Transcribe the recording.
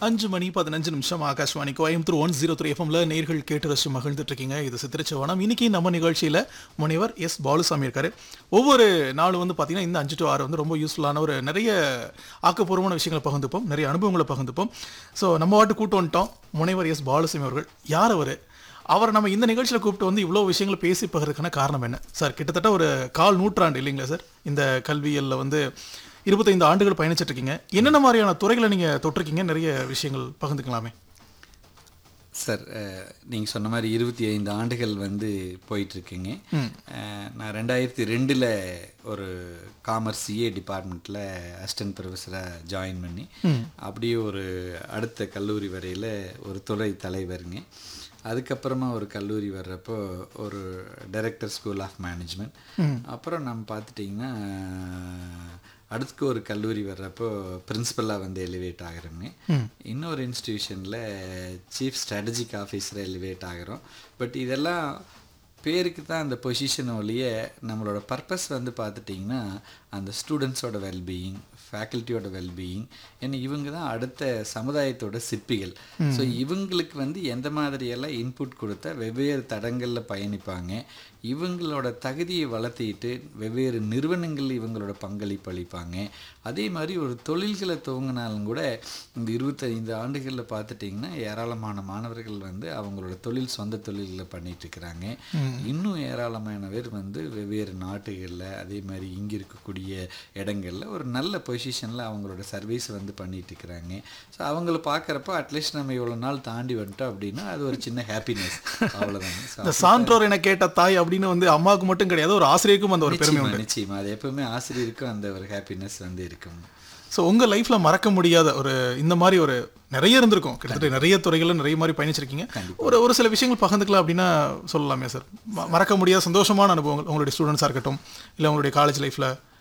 அஞ்சு மணி பதினஞ்சு நிமிஷம் Akashvani Coimbatore one zero three எஃப்எம்ல நேர்கள் கேட்டு ரசி மகிழ்ந்துட்டு இருக்கீங்க இது சித்திரச்சவனம் இன்னைக்கு நம்ம நிகழ்ச்சியில முனைவர் எஸ் பாலுசாமி இருக்காரு ஒவ்வொரு நாளும் வந்து பார்த்தீங்கன்னா இந்த அஞ்சு டு ஆறு வந்து ரொம்ப யூஸ்ஃபுல்லான ஒரு நிறைய ஆக்கப்பூர்வமான விஷயங்களை பகிர்ந்துப்போம் நிறைய அனுபவங்களை பகிர்ந்துப்போம் ஸோ நம்ம வாட்டு கூட்டு வந்துட்டோம் முனைவர் எஸ் பாலுசாமி அவர்கள் யார் அவர் அவரை நம்ம இந்த நிகழ்ச்சியில் கூப்பிட்டு வந்து இவ்வளோ விஷயங்களை பேசி பகிறதுக்கான காரணம் என்ன சார் கிட்டத்தட்ட ஒரு கால் நூற்றாண்டு இல்லைங்களா சார் இந்த கல்வியலில் வந்து இருபத்தைந்து ஆண்டுகள் பயணிச்சிட்டு இருக்கீங்க என்னென்ன மாதிரியான துறைகளை நீங்கள் தொட்டிருக்கீங்க நிறைய விஷயங்கள் பகிர்ந்துக்கலாமே சார் நீங்கள் சொன்ன மாதிரி இருபத்தி ஐந்து ஆண்டுகள் வந்து போயிட்டுருக்குங்க நான் ரெண்டாயிரத்தி ரெண்டில் ஒரு காமர்ஸ் சிஏ டிபார்ட்மெண்ட்டில் அசிஸ்டன்ட் ப்ரொஃபஸராக ஜாயின் பண்ணி அப்படியே ஒரு அடுத்த கல்லூரி வரையில் ஒரு துறை தலைவருங்க அதுக்கப்புறமா ஒரு கல்லூரி வர்றப்போ ஒரு டைரக்டர் ஸ்கூல் ஆஃப் மேனேஜ்மெண்ட் அப்புறம் நம்ம பார்த்துட்டிங்கன்னா அடுத்து ஒரு கல்லூரி வர்றப்போ பிரின்சிபலாக வந்து எலிவேட் ஆகிறோங்க இன்னொரு இன்ஸ்டிடியூஷனில் சீஃப் ஸ்ட்ராட்டஜிக் ஆஃபீஸராக எலிவேட் ஆகிறோம் பட் இதெல்லாம் பேருக்கு தான் அந்த பொசிஷன் ஒழிய நம்மளோட பர்பஸ் வந்து பார்த்துட்டிங்கன்னா அந்த ஸ்டூடெண்ட்ஸோட வெல்பீயிங் ஃபேக்கல்ட்டியோட வெல்பீயிங் ஏன்னா இவங்க தான் அடுத்த சமுதாயத்தோட சிற்பிகள் ஸோ இவங்களுக்கு வந்து எந்த மாதிரியெல்லாம் இன்புட் கொடுத்தா வெவ்வேறு தடங்களில் பயணிப்பாங்க இவங்களோட தகுதியை வளர்த்திட்டு வெவ்வேறு நிறுவனங்கள் இவங்களோட பங்களிப்பு அளிப்பாங்க அதே மாதிரி ஒரு தொழில்களை துவங்கினாலும் கூட இந்த இருபத்தைந்து ஆண்டுகளில் பார்த்துட்டிங்கன்னா ஏராளமான மாணவர்கள் வந்து அவங்களோட தொழில் சொந்த தொழில்களை பண்ணிட்டு இருக்கிறாங்க இன்னும் ஏராளமான பேர் வந்து வெவ்வேறு நாட்டுகளில் அதே மாதிரி இங்கே இருக்கக்கூடிய இடங்களில் ஒரு நல்ல பொசிஷனில் அவங்களோட சர்வீஸ் வந்து பண்ணிட்டு இருக்கிறாங்க ஸோ அவங்கள பார்க்குறப்ப அட்லீஸ்ட் நம்ம இவ்வளோ நாள் தாண்டி வந்துட்டோம் அப்படின்னா அது ஒரு சின்ன ஹாப்பினஸ் அவ்வளோதாங்க இந்த சான்றோர் என கேட்ட தாய் அப்படின்னு வந்து அம்மாவுக்கு மட்டும் கிடையாது ஒரு ஆசிரியருக்கும் அந்த ஒரு பெருமை நிச்சயமா உண்டு நிச்சயமா அது எப்பவுமே ஆசிரியருக்கும் அந்த ஒரு ஹாப்பினஸ் வந்து இருக்கும் ஸோ உங்கள் லைஃப்பில் மறக்க முடியாத ஒரு இந்த மாதிரி ஒரு நிறைய இருந்திருக்கும் கிட்டத்தட்ட நிறைய துறைகளில் நிறைய மாதிரி பயணிச்சிருக்கீங்க ஒரு ஒரு சில விஷயங்கள் பகிர்ந்துக்கலாம் அப்படின்னா சொல்லலாமே சார் ம- மறக்க முடியாத சந்தோஷமான அனுபவங்கள் உங்களுடைய ஸ்டூடெண்ட்ஸாக இருக்கட்டும் இல்லை உங்களுடைய காலேஜ் லைஃப்பில்